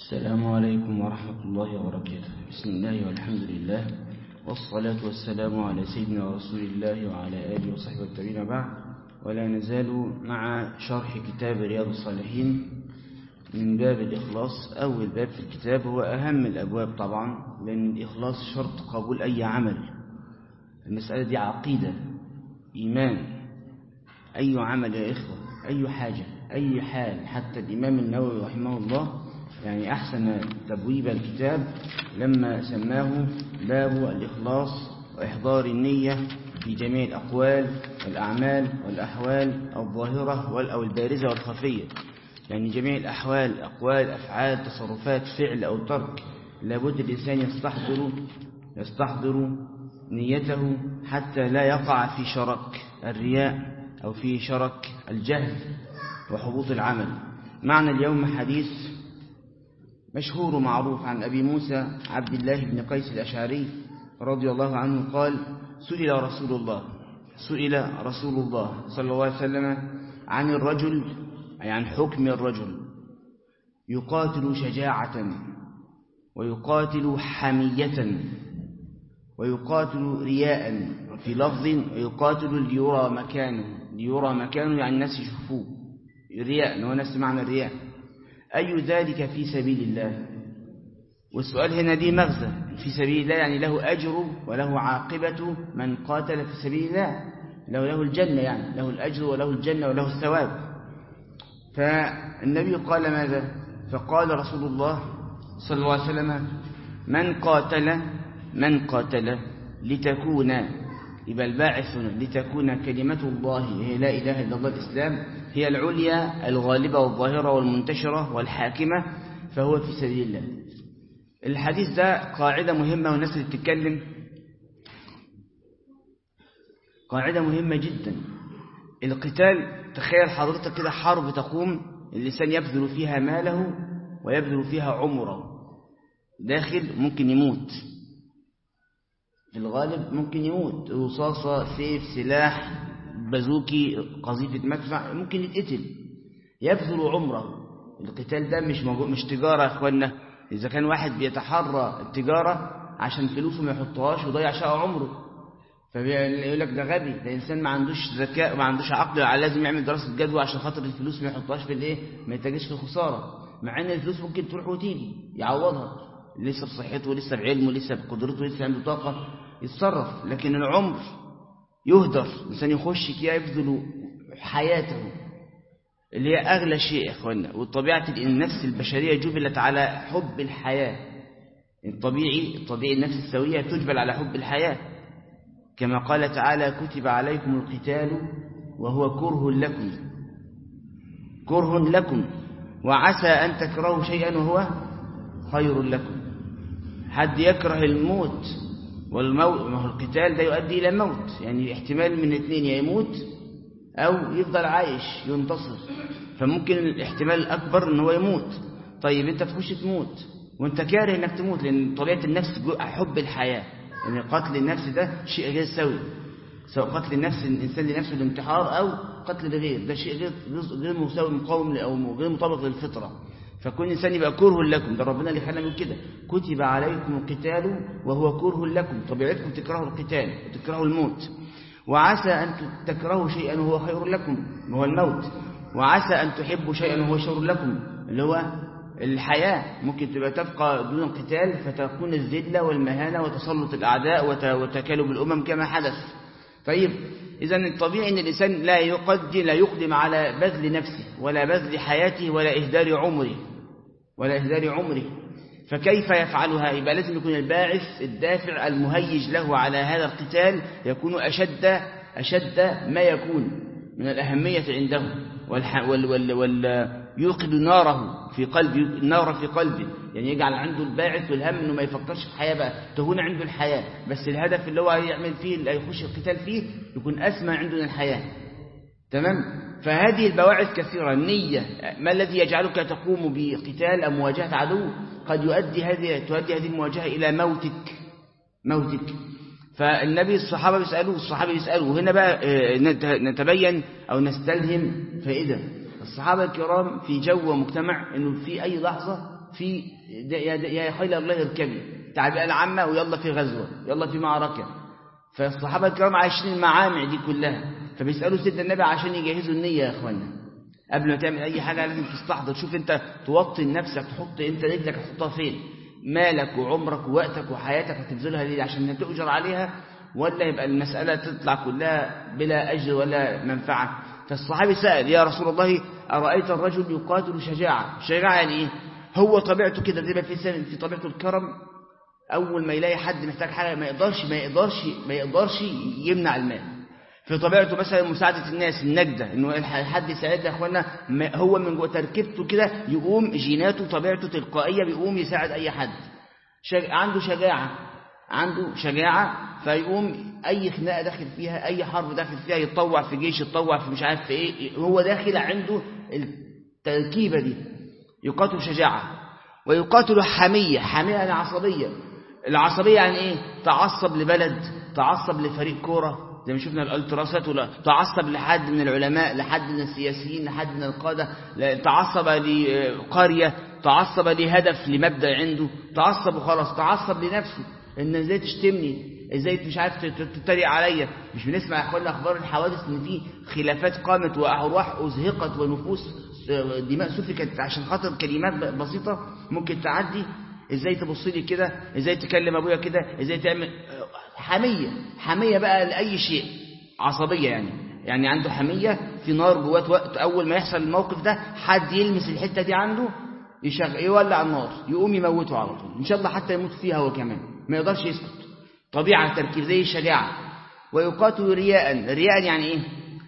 السلام عليكم ورحمة الله وبركاته بسم الله والحمد لله والصلاة والسلام على سيدنا رسول الله وعلى آله وصحبه التابعين بعد ولا نزال مع شرح كتاب رياض الصالحين من باب الإخلاص أول باب في الكتاب هو أهم الأبواب طبعا لأن الإخلاص شرط قبول أي عمل المسألة دي عقيدة إيمان أي عمل يا إخوة أي حاجة أي حال حتى الإمام النووي رحمه الله يعني أحسن تبويب الكتاب لما سماه باب الإخلاص وإحضار النية في جميع الأقوال والأعمال والأحوال الظاهرة أو البارزة والخفية يعني جميع الأحوال أقوال أفعال تصرفات فعل أو ترك لابد الإنسان يستحضر يستحضر نيته حتى لا يقع في شرك الرياء أو في شرك الجهل وحبوط العمل معنى اليوم حديث مشهور ومعروف عن أبي موسى عبد الله بن قيس الأشعري رضي الله عنه قال سئل رسول الله سئل رسول الله صلى الله عليه وسلم عن الرجل أي عن حكم الرجل يقاتل شجاعة ويقاتل حمية ويقاتل رياء في لفظ ويقاتل ليرى مكانه ليرى مكانه يعني الناس يشوفوه رياء هو نفس معنى الرياء أي ذلك في سبيل الله والسؤال هنا دي مغزى في سبيل الله يعني له أجر وله عاقبة من قاتل في سبيل الله له له الجنة يعني له الأجر وله الجنة وله الثواب فالنبي قال ماذا فقال رسول الله صلى الله عليه وسلم من قاتل من قاتل لتكون يبقى الباعث لتكون كلمة الله هي لا إله إلا الله الإسلام هي العليا الغالبة والظاهرة والمنتشرة والحاكمة فهو في سبيل الله الحديث ده قاعدة مهمة والناس اللي بتتكلم قاعدة مهمة جدا القتال تخيل حضرتك كده حرب تقوم الإنسان يبذل فيها ماله ويبذل فيها عمره داخل ممكن يموت في الغالب ممكن يموت رصاصة سيف سلاح بازوكي قذيفة مدفع ممكن يتقتل يبذل عمره القتال ده مش موجود مش تجارة يا اخوانا إذا كان واحد بيتحرى التجارة عشان فلوسه ما يحطهاش ويضيع شقة عمره فبيقول لك ده غبي ده إنسان ما عندوش ذكاء وما عندوش عقل لازم يعمل دراسة جدوى عشان خاطر الفلوس ما يحطهاش في الايه ما يتجيش في الخسارة مع ان الفلوس ممكن تروح وتيجي يعوضها لسه بصحته لسه بعلمه لسه بقدرته لسه عنده طاقة يتصرف لكن العمر يهدر الإنسان يخش كده يبذل حياته اللي هي أغلى شيء يا إخوانا والطبيعة النفس البشرية جبلت على حب الحياة الطبيعي الطبيعي النفس السوية تجبل على حب الحياة كما قال تعالى كتب عليكم القتال وهو كره لكم كره لكم وعسى أن تكرهوا شيئا وهو خير لكم حد يكره الموت والموت ما هو القتال ده يؤدي إلى موت يعني احتمال من اثنين يا يموت أو يفضل عايش ينتصر فممكن الاحتمال الأكبر ان هو يموت طيب أنت تخش تموت وأنت كاره أنك تموت لأن طبيعة النفس حب الحياة يعني قتل النفس ده شيء غير سوي سواء قتل النفس الإنسان لنفسه الانتحار أو قتل الغير ده شيء غير غير مساوي مقاوم أو غير مطابق للفطرة فكل إنسان يبقى كره لكم ده ربنا اللي خلنا كده كتب عليكم القتال وهو كره لكم طبيعتكم تكرهوا القتال وتكرهوا الموت وعسى أن تكرهوا شيئا وهو خير لكم وهو الموت وعسى أن تحبوا شيئا وهو شر لكم اللي هو الحياة ممكن تبقى تبقى دون قتال فتكون الذلة والمهانة وتسلط الأعداء وتكالب الأمم كما حدث طيب إذا الطبيعي أن الإنسان لا يقدم لا يقدم على بذل نفسه ولا بذل حياته ولا إهدار عمره ولا إهدار عمره فكيف يفعلها يبقى لازم يكون الباعث الدافع المهيج له على هذا القتال يكون أشد أشد ما يكون من الأهمية عنده وال وال وال يوقد ناره في قلبه نار في قلبه يعني يجعل عنده الباعث والهم انه ما يفكرش في الحياه بقى تهون عنده الحياه بس الهدف اللي هو يعمل فيه اللي يخش القتال فيه يكون اسمى عنده من الحياه تمام فهذه البواعث كثيره النيه ما الذي يجعلك تقوم بقتال او مواجهه عدو قد يؤدي هذه تؤدي هذه المواجهه الى موتك موتك فالنبي الصحابه بيسالوه الصحابه بيسالوا وهنا بقى نتبين او نستلهم فائده الصحابة الكرام في جو ومجتمع أنه في أي لحظة في يا خيل الله اركبي تعبئة العامة ويلا في غزوة يلا في معركة فالصحابة الكرام عايشين المعامع دي كلها فبيسألوا سيدنا النبي عشان يجهزوا النية يا اخوانا قبل ما تعمل اي حاجة لازم تستحضر شوف انت توطن نفسك تحط انت رجلك تحطها فين مالك وعمرك ووقتك وحياتك هتبذلها ليه عشان تؤجر عليها ولا يبقى المسألة تطلع كلها بلا أجر ولا منفعة فالصحابي سأل يا رسول الله أرأيت الرجل يقاتل شجاعة شجاعة يعني إيه هو طبيعته كده زي ما في في طبيعته الكرم أول ما يلاقي حد محتاج حاجة ما يقدرش ما يقدرش ما يقدرش يمنع المال في طبيعته مثلا مساعدة الناس النجدة انه حد يساعدنا يا اخوانا هو من جوه تركيبته كده يقوم جيناته طبيعته تلقائية بيقوم يساعد اي حد شج... عنده شجاعة عنده شجاعة فيقوم اي خناقة داخل فيها اي حرب داخل فيها يتطوع في جيش يتطوع في مش عارف في ايه هو داخل عنده التركيبة دي يقاتل شجاعة ويقاتل حمية حمية يعني عصبية العصبية يعني ايه تعصب لبلد تعصب لفريق كورة زي ما شفنا الالتراسات ولا تعصب لحد من العلماء لحد من السياسيين لحد من القادة تعصب لقرية تعصب لهدف لمبدأ عنده تعصب وخلاص تعصب لنفسه ان ازاي تشتمني ازاي مش عارف تتريق عليا مش بنسمع يا اخوانا اخبار الحوادث ان في خلافات قامت وارواح ازهقت ونفوس دماء سفكت عشان خاطر كلمات بسيطة ممكن تعدي ازاي تبص لي كده ازاي تكلم ابويا كده ازاي تعمل حمية حمية بقى لأي شيء عصبية يعني يعني عنده حمية في نار جوات وقت أول ما يحصل الموقف ده حد يلمس الحتة دي عنده يشغل يولع النار يقوم يموته على طول إن شاء الله حتى يموت فيها هو كمان ما يقدرش يسكت طبيعة تركيب زي الشجاعة ويقاتل رياء رياء يعني إيه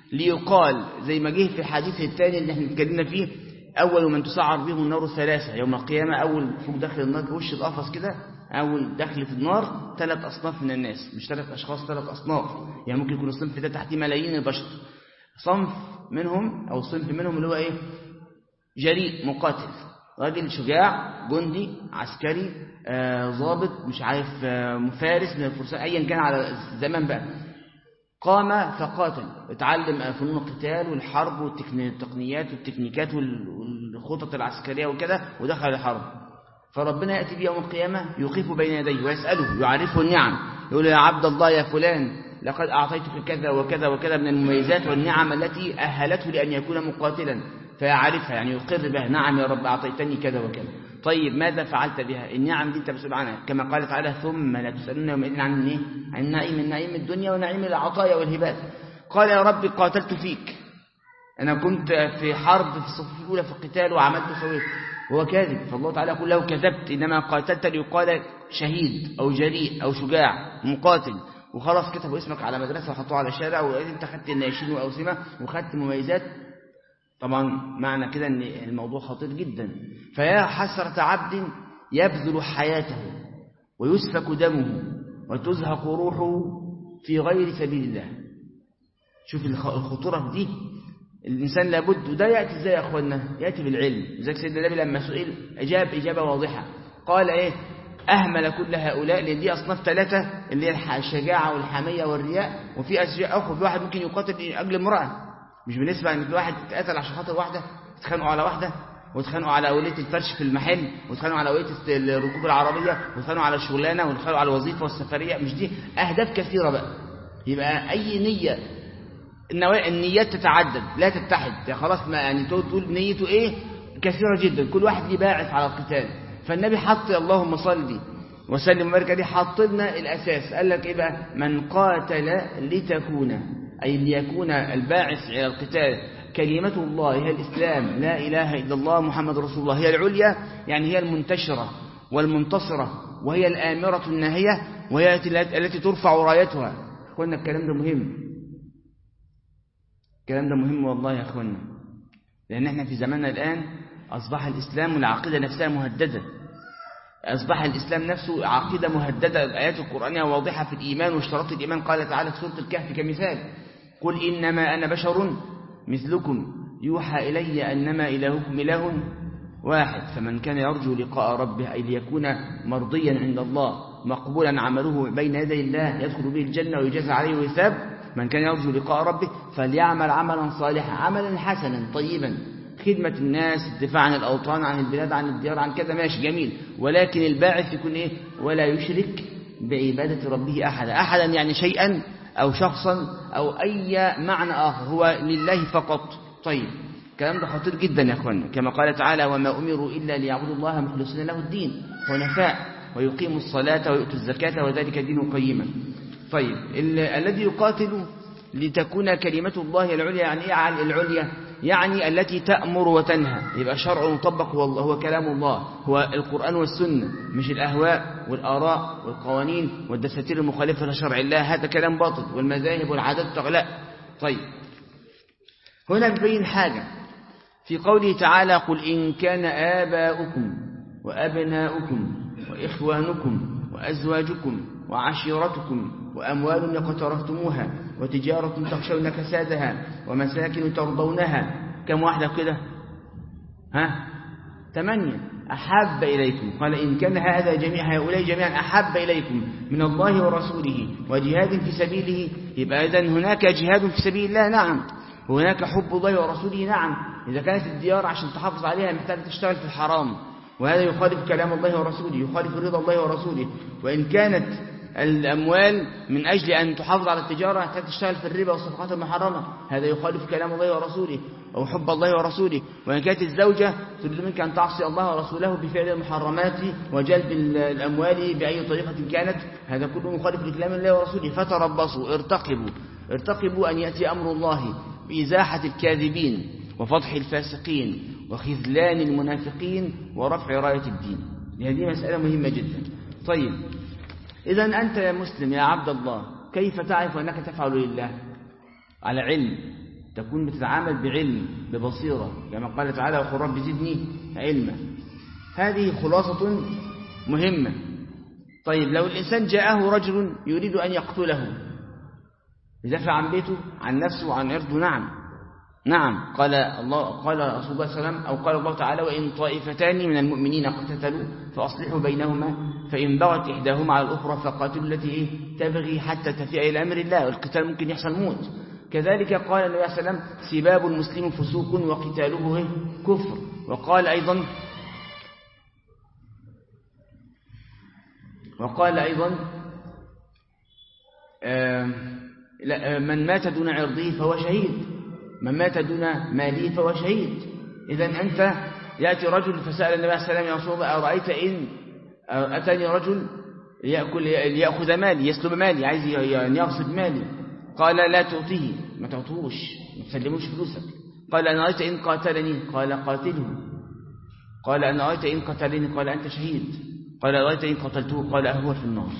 ليقال زي ما جه في الحديث الثاني اللي احنا اتكلمنا فيه أول من تسعر بهم النار ثلاثة يوم القيامة أول فوق داخل النار وش القفص كده أول دخل في النار ثلاث أصناف من الناس مش ثلاث أشخاص ثلاث أصناف يعني ممكن يكون الصنف ده تحتيه ملايين البشر صنف منهم أو صنف منهم اللي هو إيه جريء مقاتل راجل شجاع جندي عسكري ضابط آه مش عارف آه مفارس من الفرسان أيا كان على الزمن بقى قام فقاتل اتعلم فنون القتال والحرب والتقنيات والتكنيكات والخطط العسكرية وكده ودخل الحرب فربنا يأتي به يوم القيامة يقف بين يديه ويسأله يعرفه النعم يقول يا عبد الله يا فلان لقد أعطيتك كذا وكذا وكذا من المميزات والنعم التي أهلته لأن يكون مقاتلا فيعرفها يعني يقر بها نعم يا رب أعطيتني كذا وكذا طيب ماذا فعلت بها النعم دي انت مسؤول عنها كما قال تعالى ثم لا تسألون يومئذ عن ايه عن النعيم النعيم الدنيا ونعيم العطايا والهبات قال يا رب قاتلت فيك أنا كنت في حرب في الصف الأولى في القتال وعملت وسويت هو كاذب فالله تعالى يقول له كذبت إنما قاتلت ليقال شهيد أو جريء أو شجاع مقاتل وخلاص كتبوا اسمك على مدرسة وحطوه على شارع وانت خدت الناشين وأوسمة وخدت مميزات طبعا معنى كده ان الموضوع خطير جدا فيا حسرة عبد يبذل حياته ويسفك دمه وتزهق روحه في غير سبيل الله شوف الخطورة في دي الإنسان لابد وده يأتي ازاي يا أخوانا يأتي بالعلم ذلك سيدنا النبي لما سئل أجاب إجابة واضحة قال إيه أهمل كل هؤلاء لأن دي أصناف ثلاثة اللي هي الشجاعة والحمية والرياء وفي أشياء أخرى في واحد ممكن يقاتل أجل امرأة مش بالنسبة ان في واحد اتقتل عشان خاطر واحدة اتخانقوا على واحدة واتخانقوا على أولية الفرش في المحل واتخانقوا على أولية ركوب العربية واتخانقوا على الشغلانة واتخانقوا على الوظيفة والسفرية مش دي أهداف كثيرة بقى يبقى أي نية النيات تتعدد لا تتحد يعني خلاص ما يعني تقول نيته ايه كثيرة جدا كل واحد ليه باعث على القتال فالنبي حط اللهم صل وسلم وبارك عليه حط لنا الأساس قال لك ايه بقى من قاتل لتكون أي ليكون الباعث على القتال كلمة الله هي الإسلام لا إله إلا الله محمد رسول الله هي العليا يعني هي المنتشرة والمنتصرة وهي الآمرة الناهية وهي التي ترفع رايتها قلنا الكلام ده مهم الكلام ده مهم والله يا أخوانا لأن احنا في زماننا الآن أصبح الإسلام والعقيدة نفسها مهددة أصبح الإسلام نفسه عقيدة مهددة الآيات القرآنية واضحة في الإيمان واشتراط الإيمان قال تعالى في سورة الكهف كمثال قل إنما أنا بشر مثلكم يوحى إلي أنما إلهكم إله واحد فمن كان يرجو لقاء ربه أي ليكون مرضيا عند الله مقبولا عمله بين يدي الله يدخل به الجنة ويجازى عليه ويثاب من كان يرجو لقاء ربه فليعمل عملا صالحا عملا حسنا طيبا خدمة الناس الدفاع عن الأوطان عن البلاد عن الديار عن كذا ماشي جميل ولكن الباعث يكون إيه ولا يشرك بعبادة ربه أحدا أحدا يعني شيئا أو شخصا أو أي معنى آخر هو لله فقط طيب الكلام ده خطير جدا يا أخوانا كما قال تعالى وما أمروا إلا ليعبدوا الله مخلصين له الدين حنفاء ويقيموا الصلاة ويؤتوا الزكاة وذلك دين قيما طيب الذي يقاتل لتكون كلمة الله العليا يعني إيه عن العليا يعني التي تأمر وتنهى يبقى شرع مطبق هو, الله هو كلام الله هو القرآن والسنة مش الأهواء والآراء والقوانين والدساتير المخالفة لشرع الله هذا كلام باطل والمذاهب والعادات تغلاء طيب هنا بين حاجة في قوله تعالى قل إن كان آباؤكم وأبناؤكم وإخوانكم وأزواجكم وعشيرتكم وأموال اقترفتموها وتجارة تخشون كسادها ومساكن ترضونها كم واحدة كده ها ثمانية أحب إليكم قال إن كان هذا جميع هؤلاء جميعا أحب إليكم من الله ورسوله وجهاد في سبيله يبقى إذن هناك جهاد في سبيل الله نعم وهناك حب الله ورسوله نعم إذا كانت الديار عشان تحافظ عليها محتاجة تشتغل في الحرام وهذا يخالف كلام الله ورسوله يخالف رضا الله ورسوله وإن كانت الأموال من أجل أن تحافظ على التجارة حتى تشتغل في الربا والصفقات المحرمة هذا يخالف كلام الله ورسوله أو حب الله ورسوله وإن كانت الزوجة تريد منك أن تعصي الله ورسوله بفعل المحرمات وجلب الأموال بأي طريقة كانت هذا كله مخالف لكلام الله ورسوله فتربصوا ارتقبوا ارتقبوا أن يأتي أمر الله بإزاحة الكاذبين وفضح الفاسقين وخذلان المنافقين ورفع راية الدين هذه مسألة مهمة جدا طيب إذا أنت يا مسلم يا عبد الله كيف تعرف أنك تفعل لله على علم تكون بتتعامل بعلم ببصيرة كما قال تعالى وقل رب زدني علما هذه خلاصة مهمة طيب لو الإنسان جاءه رجل يريد أن يقتله يدافع عن بيته عن نفسه وعن عرضه نعم نعم قال الله قال رسول الله صلى الله عليه وسلم أو قال الله تعالى وإن طائفتان من المؤمنين اقتتلوا فأصلحوا بينهما فإن بغت إحداهما على الأخرى فقاتلوا التي إيه تبغي حتى تفيء إلى أمر الله والقتال ممكن يحصل موت كذلك قال النبي صلى الله عليه وسلم سباب المسلم فسوق وقتاله إيه كفر وقال أيضا وقال أيضا من مات دون عرضه فهو شهيد من مات دون ماله فهو شهيد إذا أنت يأتي رجل فسأل النبي عليه السلام يا رسول الله أرأيت إن أتاني رجل ليأكل ليأخذ مالي يسلب مالي عايز يغصب مالي قال لا تعطيه ما تعطوش ما تسلموش فلوسك قال أنا رأيت إن قاتلني قال قاتله قال أنا رأيت إن قتلني قال أنت شهيد قال رأيت إن قتلته قال هو في النار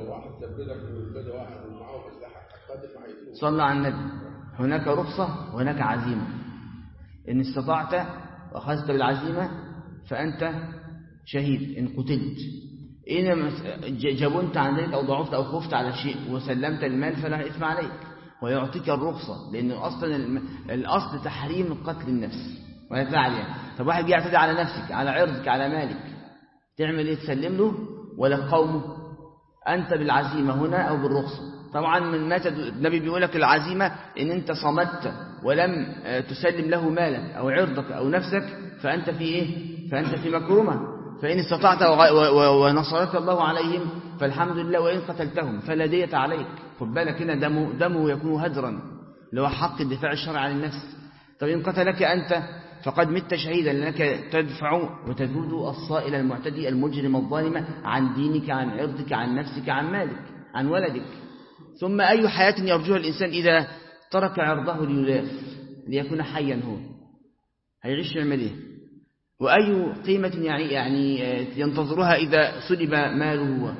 صلى على النبي هناك رخصة وهناك عزيمة إن استطعت وأخذت بالعزيمة فأنت شهيد إن قتلت إن جبنت عن ذلك أو ضعفت أو خفت على شيء وسلمت المال فلا إثم عليك ويعطيك الرخصة لأن أصلا الأصل تحريم قتل النفس ولا فعلها طب واحد يعتدي على نفسك على عرضك على مالك تعمل إيه تسلم له ولا قومه أنت بالعزيمة هنا أو بالرخصة طبعا من مات النبي بيقول لك العزيمة ان انت صمت ولم آه، تسلم له مالك او عرضك او نفسك فانت في ايه فانت في مكرمة فان استطعت ونصرك الله عليهم فالحمد لله وان قتلتهم فلا دية عليك خد بالك هنا دمه, دمه يكون هدرا اللي هو حق الدفاع الشرعي عن النفس طب ان قتلك انت فقد مت شهيدا لأنك تدفع وتجود الصائل المعتدي المجرم الظالم عن دينك عن عرضك عن نفسك عن مالك عن ولدك ثم أي حياة يرجوها الإنسان إذا ترك عرضه ليلاف ليكون حيا هو هيعيش يعمل إيه وأي قيمة يعني يعني ينتظرها إذا سلب ماله هو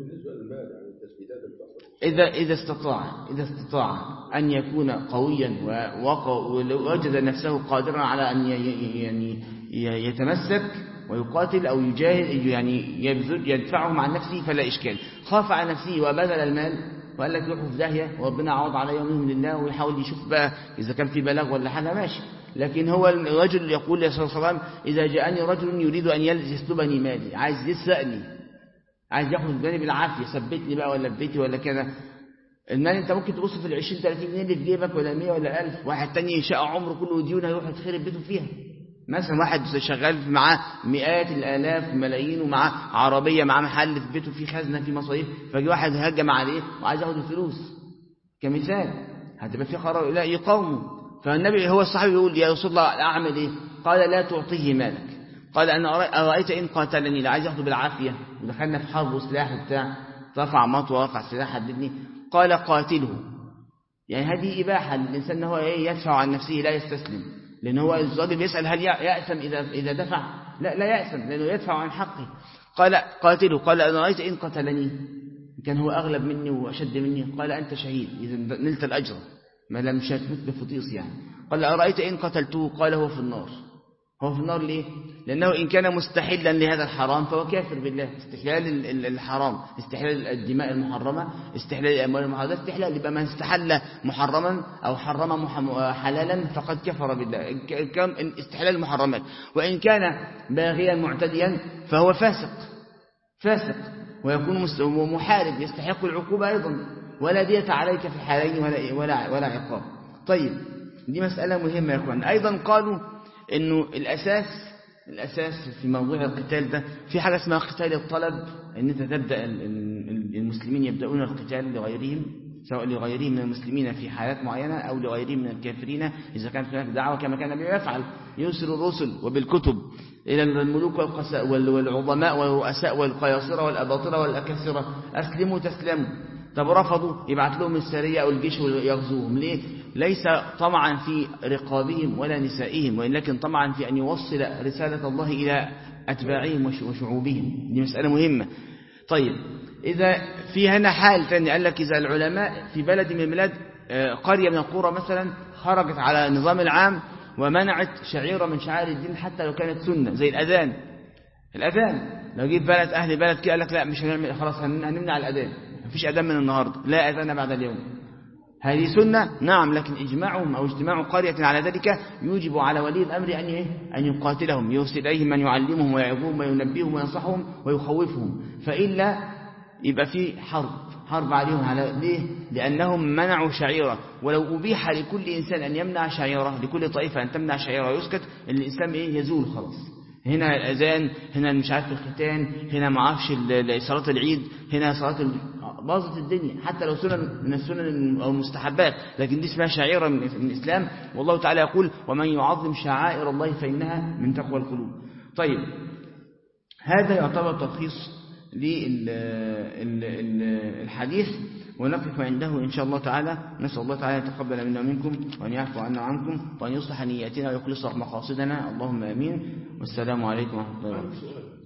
إذا إذا استطاع إذا استطاع أن يكون قويا ووجد نفسه قادرا على أن يعني يتمسك ويقاتل أو يجاهد يعني يبذل يدفعهم عن نفسه فلا إشكال خاف على نفسه وبذل المال وقال لك يروحوا في داهية وربنا عوض على يومهم لله ويحاول يشوف بقى إذا كان في بلاغ ولا حاجة ماشي لكن هو الرجل يقول يا صلى الله عليه وسلم إذا جاءني رجل يريد أن يسلبني مالي عايز يسرقني عايز ياخد مالي بالعافية ثبتني بقى ولا في بيتي ولا كذا المال انت ممكن تبص في ال 20 30 جنيه اللي في جيبك ولا 100 ولا 1000 واحد تاني شاء عمره كله ديون هيروح يتخرب بيته فيها مثلا واحد شغال معاه مئات الالاف ملايين ومعاه عربيه معاه محل في بيته فيه خزنه فيه مصاريف فجي واحد هجم عليه وعايز ياخد الفلوس كمثال هتبقى في قرار لا يقاومه فالنبي هو الصحابي يقول يا رسول الله اعمل ايه قال لا تعطيه مالك قال انا ارايت ان قاتلني لا عايز ياخده بالعافيه ودخلنا في حرب وسلاح وبتاع رفع مطوه رفع سلاح حددني قال قاتله يعني هذه اباحه للانسان ان هو ايه يدفع عن نفسه لا يستسلم لان هو الراجل بيسال هل ياثم اذا اذا دفع لا لا ياثم لانه يدفع عن حقه قال قاتله قال انا رايت ان قتلني كان هو اغلب مني واشد مني قال انت شهيد اذا نلت الاجر ما لم تموت بفطيس يعني قال ارايت ان قتلته قال هو في النار هو في النار ليه لأنه إن كان مستحلا لهذا الحرام فهو كافر بالله استحلال الحرام استحلال الدماء المحرمة استحلال الأموال المحرمة استحلال يبقى من استحل محرما أو حرم حلالا فقد كفر بالله إن كان استحلال المحرمات وإن كان باغيا معتديا فهو فاسق فاسق ويكون محارب يستحق العقوبة أيضا ولا دية عليك في الحالين ولا, ولا, ولا عقاب طيب دي مسألة مهمة يا أخوان أيضا قالوا انه الاساس الاساس في موضوع القتال ده في حاجه اسمها قتال الطلب ان انت تبدا المسلمين يبداون القتال لغيرهم سواء لغيرهم من المسلمين في حالات معينة أو لغيرهم من الكافرين إذا كانت هناك دعوة كما كان النبي يفعل يرسل الرسل وبالكتب إلى الملوك والعظماء والرؤساء والقياصرة والأباطرة والأكاسرة أسلموا تسلموا طب رفضوا يبعث لهم السرية أو الجيش ويغزوهم ليه ليس طمعا في رقابهم ولا نسائهم ولكن طمعا في أن يوصل رسالة الله إلى أتباعهم وشعوبهم دي مسألة مهمة طيب إذا في هنا حال ثاني قال لك إذا العلماء في بلد من البلاد قرية من القرى مثلا خرجت على النظام العام ومنعت شعيرة من شعائر الدين حتى لو كانت سنة زي الأذان الأذان لو جيت بلد أهل بلد كده قال لك لا مش هنعمل خلاص هنمنع الأذان مفيش أذان من النهاردة لا أذان بعد اليوم هذه سنة نعم لكن إجماعهم أو اجتماع قرية على ذلك يوجب على ولي الأمر أن إيه؟ أن يقاتلهم يرسل إليهم من يعلمهم ويعظهم وينبههم وينصحهم ويخوفهم فإلا يبقى في حرب حرب عليهم على ليه؟ لأنهم منعوا شعيرة ولو أبيح لكل إنسان أن يمنع شعيرة لكل طائفة أن تمنع شعيرة ويسكت الإسلام إيه يزول خلاص هنا الأذان هنا مش عارف الختان هنا ما اعرفش صلاة العيد هنا صلاة باظت الدنيا حتى لو سنن من السنن أو المستحبات لكن دي اسمها شعيرة من الإسلام والله تعالى يقول ومن يعظم شعائر الله فإنها من تقوى القلوب طيب هذا يعتبر تلخيص للحديث ونقف عنده إن شاء الله تعالى نسأل الله تعالى يتقبل منا ومنكم وأن يعفو عنا وعنكم وأن يصلح نياتنا ويخلص مقاصدنا اللهم آمين والسلام عليكم ورحمة الله وبركاته